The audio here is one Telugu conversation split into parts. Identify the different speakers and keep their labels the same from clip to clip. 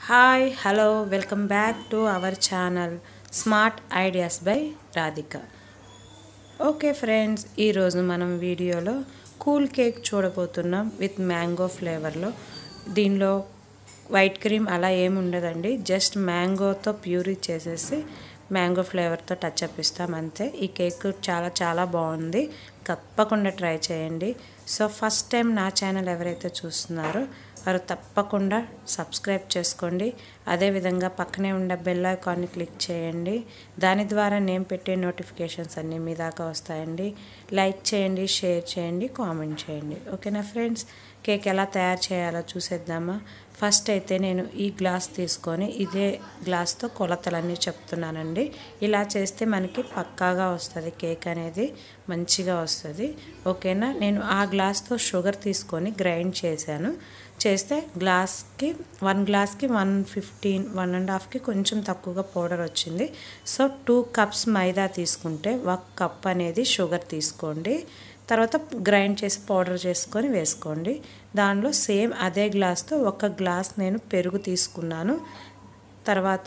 Speaker 1: hi hello welcome back to our channel smart ideas by Radhika okay friends ఈరోజు మనం వీడియోలో కూల్ కేక్ చూడబోతున్నాం విత్ మ్యాంగో ఫ్లేవర్లో దీనిలో వైట్ క్రీమ్ అలా ఏమి ఉండదండి జస్ట్ మ్యాంగోతో ప్యూరీ చేసేసి మ్యాంగో ఫ్లేవర్తో టచ్ అప్ ఇస్తాం అంతే ఈ కేక్ చాలా చాలా బాగుంది తప్పకుండా ట్రై చేయండి సో ఫస్ట్ టైం నా ఛానల్ ఎవరైతే చూస్తున్నారో వారు తప్పకుండా సబ్స్క్రైబ్ చేసుకోండి అదేవిధంగా పక్కనే ఉన్న బెల్ ఐకాన్ని క్లిక్ చేయండి దాని ద్వారా నేను పెట్టే నోటిఫికేషన్స్ అన్నీ మీ దాకా వస్తాయండి లైక్ చేయండి షేర్ చేయండి కామెంట్ చేయండి ఓకేనా ఫ్రెండ్స్ కేక్ ఎలా తయారు చేయాలో చూసేద్దామా ఫస్ట్ అయితే నేను ఈ గ్లాస్ తీసుకొని ఇదే గ్లాస్తో కొలతలన్నీ చెప్తున్నానండి ఇలా చేస్తే మనకి పక్కాగా వస్తుంది కేక్ అనేది మంచిగా వస్తుంది ఓకేనా నేను ఆ గ్లాస్తో షుగర్ తీసుకొని గ్రైండ్ చేశాను చేస్తే గ్లాస్కి వన్ గ్లాస్కి వన్ ఫిఫ్టీన్ వన్ అండ్ హాఫ్కి కొంచెం తక్కువగా పౌడర్ వచ్చింది సో టూ కప్స్ మైదా తీసుకుంటే ఒక కప్ అనేది షుగర్ తీసుకోండి తర్వాత గ్రైండ్ చేసి పౌడర్ చేసుకొని వేసుకోండి దానిలో సేమ్ అదే గ్లాస్తో ఒక గ్లాస్ నేను పెరుగు తీసుకున్నాను తర్వాత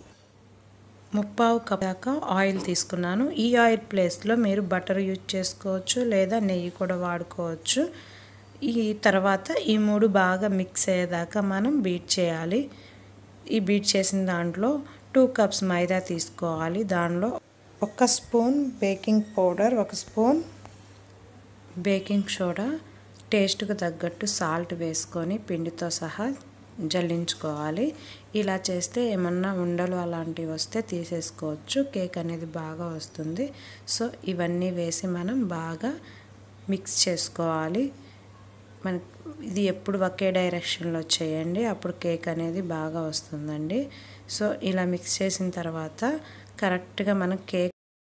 Speaker 1: ముప్పావు కప్ దాకా ఆయిల్ తీసుకున్నాను ఈ ఆయిల్ ప్లేస్లో మీరు బటర్ యూజ్ చేసుకోవచ్చు లేదా నెయ్యి కూడా వాడుకోవచ్చు ఈ తర్వాత ఈ మూడు బాగా మిక్స్ అయ్యేదాకా మనం బీట్ చేయాలి ఈ బీట్ చేసిన దాంట్లో టూ కప్స్ మైదా తీసుకోవాలి దానిలో ఒక స్పూన్ బేకింగ్ పౌడర్ ఒక స్పూన్ బేకింగ్ సోడా టేస్ట్కి తగ్గట్టు సాల్ట్ వేసుకొని పిండితో సహా జల్లించుకోవాలి ఇలా చేస్తే ఏమన్నా ఉండలు అలాంటివి వస్తే తీసేసుకోవచ్చు కేక్ అనేది బాగా వస్తుంది సో ఇవన్నీ వేసి మనం బాగా మిక్స్ చేసుకోవాలి మన ఇది ఎప్పుడు ఒకే డైరెక్షన్లో చేయండి అప్పుడు కేక్ అనేది బాగా వస్తుందండి సో ఇలా మిక్స్ చేసిన తర్వాత కరెక్ట్గా మన కేక్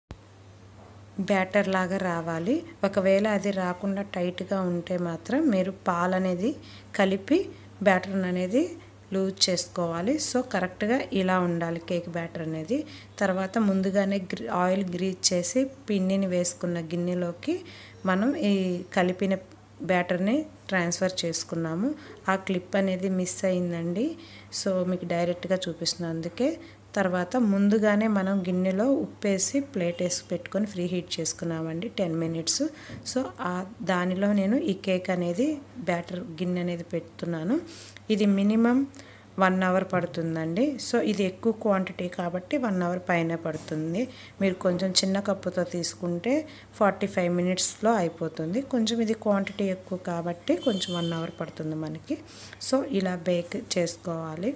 Speaker 1: బ్యాటర్ లాగా రావాలి ఒకవేళ అది రాకుండా టైట్గా ఉంటే మాత్రం మీరు పాలు అనేది కలిపి బ్యాటర్ అనేది లూజ్ చేసుకోవాలి సో కరెక్ట్గా ఇలా ఉండాలి కేక్ బ్యాటర్ అనేది తర్వాత ముందుగానే ఆయిల్ గ్రీజ్ చేసి పిండిని వేసుకున్న గిన్నెలోకి మనం ఈ కలిపిన బ్యాటర్ని ట్రాన్స్ఫర్ చేసుకున్నాము ఆ క్లిప్ అనేది మిస్ అయిందండి సో మీకు డైరెక్ట్గా చూపిస్తున్నాను అందుకే తర్వాత ముందుగానే మనం గిన్నెలో ఉప్పేసి ప్లేట్ వేసి పెట్టుకొని ఫ్రీ హీట్ చేసుకున్నామండి టెన్ మినిట్స్ సో ఆ దానిలో నేను ఈ కేక్ అనేది బ్యాటర్ గిన్నె అనేది పెడుతున్నాను ఇది మినిమం వన్ అవర్ పడుతుందండి సో ఇది ఎక్కువ క్వాంటిటీ కాబట్టి వన్ అవర్ పైన పడుతుంది మీరు కొంచెం చిన్న కప్పుతో తీసుకుంటే ఫార్టీ ఫైవ్ మినిట్స్లో అయిపోతుంది కొంచెం ఇది క్వాంటిటీ ఎక్కువ కాబట్టి కొంచెం వన్ అవర్ పడుతుంది మనకి సో ఇలా బేక్ చేసుకోవాలి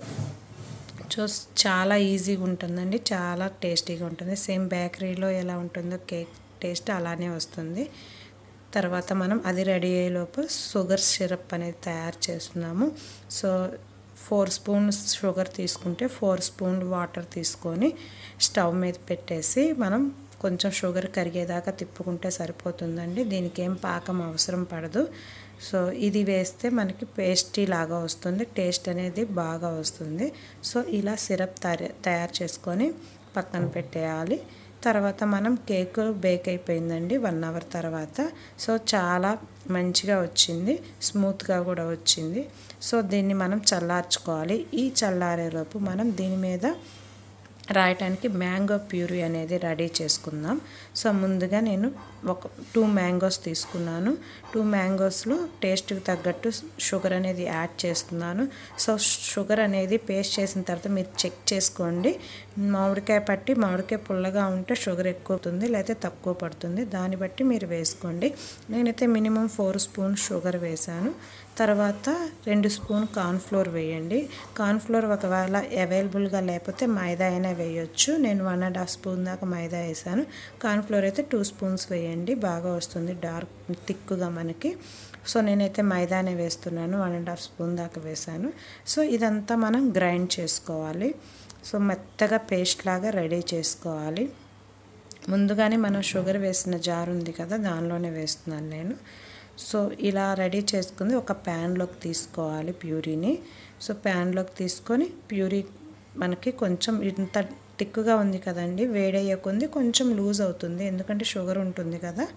Speaker 1: సో చాలా ఈజీగా ఉంటుందండి చాలా టేస్టీగా ఉంటుంది సేమ్ బేకరీలో ఎలా ఉంటుందో కేక్ టేస్ట్ అలానే వస్తుంది తర్వాత మనం అది రెడీ అయ్యేలోపు షుగర్ సిరప్ అనేది తయారు చేస్తున్నాము సో ఫోర్ స్పూన్స్ షుగర్ తీసుకుంటే ఫోర్ స్పూన్ వాటర్ తీసుకొని స్టవ్ మీద పెట్టేసి మనం కొంచెం షుగర్ కరిగేదాకా తిప్పుకుంటే సరిపోతుందండి దీనికి ఏం పాకం అవసరం పడదు సో ఇది వేస్తే మనకి పేస్టీ లాగా వస్తుంది టేస్ట్ అనేది బాగా వస్తుంది సో ఇలా సిరప్ తయారు చేసుకొని పక్కన పెట్టేయాలి తర్వాత మనం కేక్ బేక్ అయిపోయిందండి వన్ అవర్ తర్వాత సో చాలా మంచిగా వచ్చింది స్మూత్గా కూడా వచ్చింది సో దీన్ని మనం చల్లార్చుకోవాలి ఈ చల్లారేలోపు మనం దీని మీద రాయటానికి మ్యాంగో ప్యూరీ అనేది రెడీ చేసుకుందాం సో ముందుగా నేను ఒక టూ మ్యాంగోస్ తీసుకున్నాను టూ మ్యాంగోస్లో టేస్ట్కి తగ్గట్టు షుగర్ అనేది యాడ్ చేస్తున్నాను సో షుగర్ అనేది పేస్ట్ చేసిన తర్వాత మీరు చెక్ చేసుకోండి మామిడికాయ పట్టి మామిడికాయ పుల్లగా ఉంటే షుగర్ ఎక్కువ అవుతుంది లేకపోతే తక్కువ పడుతుంది దాన్ని బట్టి మీరు వేసుకోండి నేనైతే మినిమం ఫోర్ స్పూన్ షుగర్ వేశాను తర్వాత రెండు స్పూన్ కార్న్ఫ్లోర్ వేయండి కార్న్ఫ్లోర్ ఒకవేళ అవైలబుల్గా లేకపోతే మైదా అయినా వేయొచ్చు నేను వన్ అండ్ హాఫ్ స్పూన్ దాకా మైదా వేసాను కార్న్ఫ్లోర్ అయితే టూ స్పూన్స్ వేయండి బాగా వస్తుంది డార్క్ థిక్గా మనకి సో నేనైతే మైదానే వేస్తున్నాను వన్ అండ్ హాఫ్ స్పూన్ దాకా వేసాను సో ఇదంతా మనం గ్రైండ్ చేసుకోవాలి సో మెత్తగా పేస్ట్ లాగా రెడీ చేసుకోవాలి ముందుగానే మనం షుగర్ వేసిన జార్ ఉంది కదా దానిలోనే వేస్తున్నాను నేను సో ఇలా రెడీ చేసుకుంది ఒక ప్యాన్లోకి తీసుకోవాలి ప్యూరీని సో ప్యాన్లోకి తీసుకొని ప్యూరీ మనకి కొంచెం ఇంత టిక్కుగా ఉంది కదండి వేడయ్యకుంది కొంచెం లూజ్ అవుతుంది ఎందుకంటే షుగర్ ఉంటుంది కదా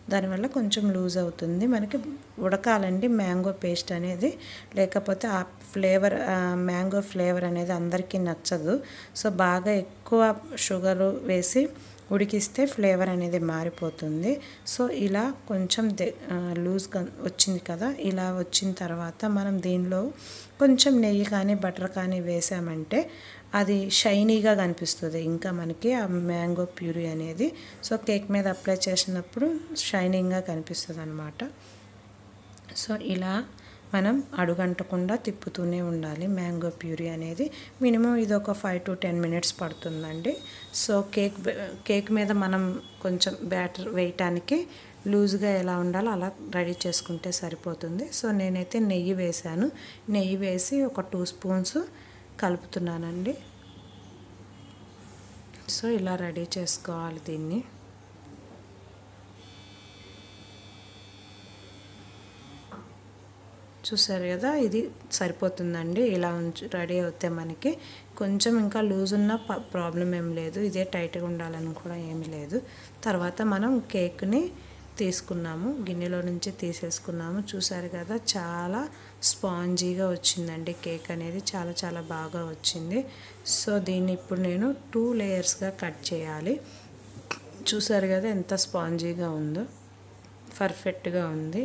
Speaker 1: దానివల్ల కొంచెం లూజ్ అవుతుంది మనకి ఉడకాలండి మ్యాంగో పేస్ట్ అనేది లేకపోతే ఆ ఫ్లేవర్ మ్యాంగో ఫ్లేవర్ అనేది అందరికీ నచ్చదు సో బాగా ఎక్కువ షుగరు వేసి ఉడికిస్తే ఫ్లేవర్ అనేది మారిపోతుంది సో ఇలా కొంచెం లూజ్గా వచ్చింది కదా ఇలా వచ్చిన తర్వాత మనం దీనిలో కొంచెం నెయ్యి కానీ బటర్ కానీ వేసామంటే అది షైనీగా కనిపిస్తుంది ఇంకా మనకి ఆ మ్యాంగో ప్యూరీ అనేది సో కేక్ మీద అప్లై చేసినప్పుడు షైనింగ్గా కనిపిస్తుంది అనమాట సో ఇలా మనం అడుగంటకుండా తిప్పుతూనే ఉండాలి మ్యాంగో ప్యూరీ అనేది మినిమం ఇది ఒక ఫైవ్ టు టెన్ మినిట్స్ పడుతుందండి సో కేక్ కేక్ మీద మనం కొంచెం బ్యాటర్ వేయటానికి లూజ్గా ఎలా ఉండాలో అలా రెడీ చేసుకుంటే సరిపోతుంది సో నేనైతే నెయ్యి వేసాను నెయ్యి వేసి ఒక టూ స్పూన్స్ కలుపుతున్నానండి సో ఇలా రెడీ చేసుకోవాలి దీన్ని చూసారు కదా ఇది సరిపోతుందండి ఇలా ఉంచు రెడీ అవుతే మనకి కొంచెం ఇంకా లూజ్ ఉన్న ప్రాబ్లం ఏం లేదు ఇదే టైట్గా ఉండాలని కూడా ఏమీ లేదు తర్వాత మనం కేక్ని తీసుకున్నాము గిన్నెలో నుంచి తీసేసుకున్నాము చూసారు కదా చాలా స్పాంజీగా వచ్చిందండి కేక్ అనేది చాలా చాలా బాగా వచ్చింది సో దీన్ని ఇప్పుడు నేను టూ లేయర్స్గా కట్ చేయాలి చూసారు కదా ఎంత స్పాంజీగా ఉందో పర్ఫెక్ట్గా ఉంది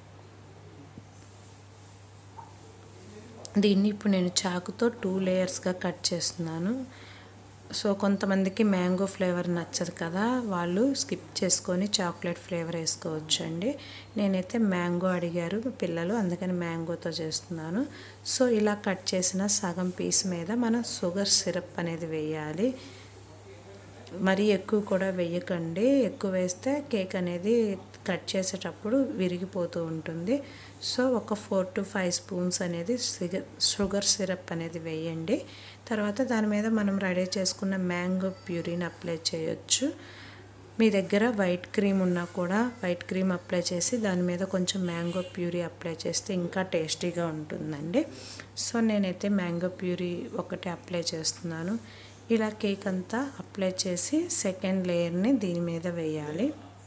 Speaker 1: దీన్ని ఇప్పుడు నేను చాకుతో టూ లేయర్స్గా కట్ చేస్తున్నాను సో కొంతమందికి మ్యాంగో ఫ్లేవర్ నచ్చదు కదా వాళ్ళు స్కిప్ చేసుకొని చాక్లెట్ ఫ్లేవర్ వేసుకోవచ్చు అండి నేనైతే మ్యాంగో అడిగారు పిల్లలు అందుకని మ్యాంగోతో చేస్తున్నాను సో ఇలా కట్ చేసిన సగం పీస్ మీద మనం షుగర్ సిరప్ అనేది వేయాలి మరీ ఎక్కువ కూడా వేయకండి ఎక్కువ వేస్తే కేక్ అనేది కట్ చేసేటప్పుడు విరిగిపోతూ ఉంటుంది సో ఒక ఫోర్ టు ఫైవ్ స్పూన్స్ అనేది షుగర్ సిరప్ అనేది వేయండి తర్వాత దాని మీద మనం రెడీ చేసుకున్న మ్యాంగో ప్యూరీని అప్లై చేయొచ్చు మీ దగ్గర వైట్ క్రీమ్ ఉన్నా కూడా వైట్ క్రీమ్ అప్లై చేసి దాని మీద కొంచెం మ్యాంగో ప్యూరీ అప్లై చేస్తే ఇంకా టేస్టీగా ఉంటుందండి సో నేనైతే మ్యాంగో ప్యూరీ ఒకటి అప్లై చేస్తున్నాను ఇలా కేక్ అంతా అప్లై చేసి సెకండ్ లేయర్ని దీని మీద వేయాలి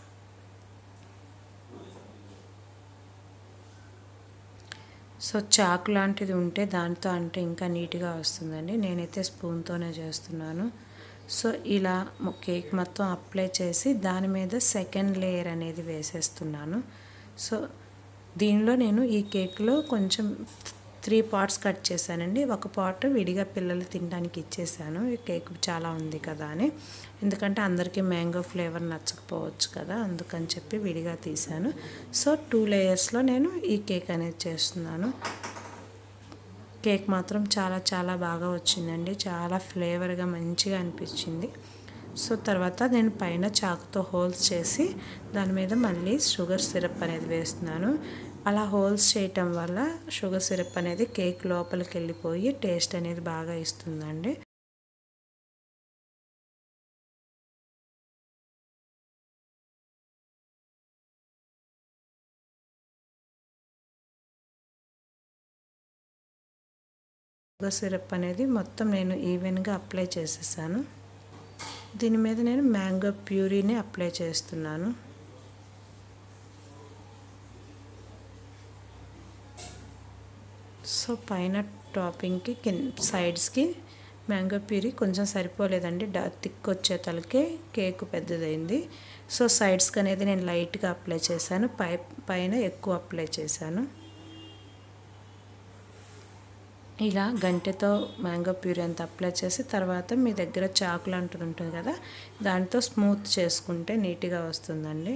Speaker 1: సో చాకు లాంటిది ఉంటే దాంతో అంటే ఇంకా నీట్గా వస్తుందండి నేనైతే స్పూన్తోనే చేస్తున్నాను సో ఇలా కేక్ మొత్తం అప్లై చేసి దాని మీద సెకండ్ లేయర్ అనేది వేసేస్తున్నాను సో దీనిలో నేను ఈ కేక్లో కొంచెం త్రీ పార్ట్స్ కట్ చేశానండి ఒక పార్ట్ విడిగా పిల్లలు తినడానికి ఇచ్చేసాను ఈ కేక్ చాలా ఉంది కదా అని ఎందుకంటే అందరికీ మ్యాంగో ఫ్లేవర్ నచ్చకపోవచ్చు కదా అందుకని చెప్పి విడిగా తీసాను సో టూ లేయర్స్లో నేను ఈ కేక్ అనేది చేస్తున్నాను కేక్ మాత్రం చాలా చాలా బాగా వచ్చిందండి చాలా ఫ్లేవర్గా మంచిగా అనిపించింది సో తర్వాత నేను పైన చాకుతో హోల్స్ చేసి దాని మీద మళ్ళీ షుగర్ సిరప్ అనేది వేస్తున్నాను అలా హోల్స్ చేయటం వల్ల షుగర్ సిరప్ అనేది కేక్ లోపలికి వెళ్ళిపోయి టేస్ట్ అనేది బాగా ఇస్తుందండి షుగర్ సిరప్ అనేది మొత్తం నేను ఈవెన్గా అప్లై చేసేసాను దీని మీద నేను మ్యాంగో ప్యూరీని అప్లై చేస్తున్నాను సో పైన టాపింగ్కి కింద సైడ్స్కి మ్యాంగో ప్యూరీ కొంచెం సరిపోలేదండి డా థిక్ వచ్చే తలకే కేక్ పెద్దదైంది సో సైడ్స్కి అనేది నేను లైట్గా అప్లై చేశాను పై పైన ఎక్కువ అప్లై చేశాను ఇలా గంటెతో మ్యాంగో ప్యూరీ అంతా అప్లై చేసి తర్వాత మీ దగ్గర చాకు లాంటిది ఉంటుంది కదా దాంతో స్మూత్ చేసుకుంటే నీట్గా వస్తుందండి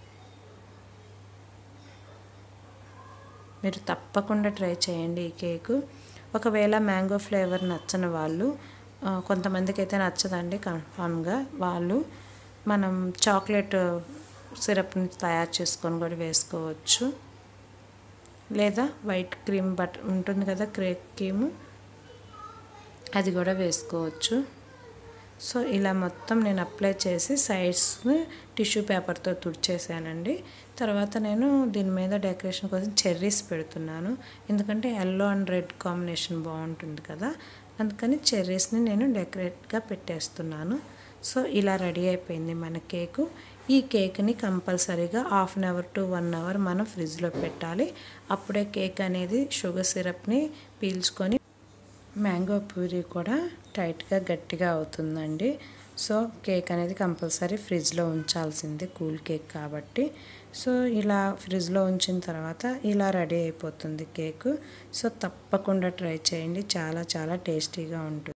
Speaker 1: మీరు తప్పకుండా ట్రై చేయండి ఈ కేకు ఒకవేళ మ్యాంగో ఫ్లేవర్ నచ్చని వాళ్ళు కొంతమందికి అయితే నచ్చదండి కన్ఫామ్గా వాళ్ళు మనం చాక్లెట్ సిరప్ని తయారు చేసుకొని కూడా వేసుకోవచ్చు లేదా వైట్ క్రీమ్ బట్ ఉంటుంది కదా క్రేక్ క్రీమ్ అది కూడా వేసుకోవచ్చు సో ఇలా మొత్తం నేను అప్లై చేసి సైడ్స్ని టిష్యూ పేపర్తో తుడిచేసానండి తర్వాత నేను దీని మీద డెకరేషన్ కోసం చెర్రీస్ పెడుతున్నాను ఎందుకంటే ఎల్లో అండ్ రెడ్ కాంబినేషన్ బాగుంటుంది కదా అందుకని చెర్రీస్ని నేను డెకరేట్గా పెట్టేస్తున్నాను సో ఇలా రెడీ అయిపోయింది మన కేకు ఈ కేక్ని కంపల్సరీగా half an hour to one hour మనం ఫ్రిడ్జ్లో పెట్టాలి అప్పుడే కేక్ అనేది షుగర్ సిరప్ని పీల్చుకొని మ్యాంగో ప్యూరీ కూడా టైట్గా గట్టిగా అవుతుందండి సో కేక్ అనేది కంపల్సరీ ఫ్రిడ్జ్లో ఉంచాల్సిందే కూల్ కేక్ కాబట్టి సో ఇలా ఫ్రిడ్జ్లో ఉంచిన తర్వాత ఇలా రెడీ అయిపోతుంది కేక్ సో తప్పకుండా ట్రై చేయండి చాలా చాలా టేస్టీగా ఉంటుంది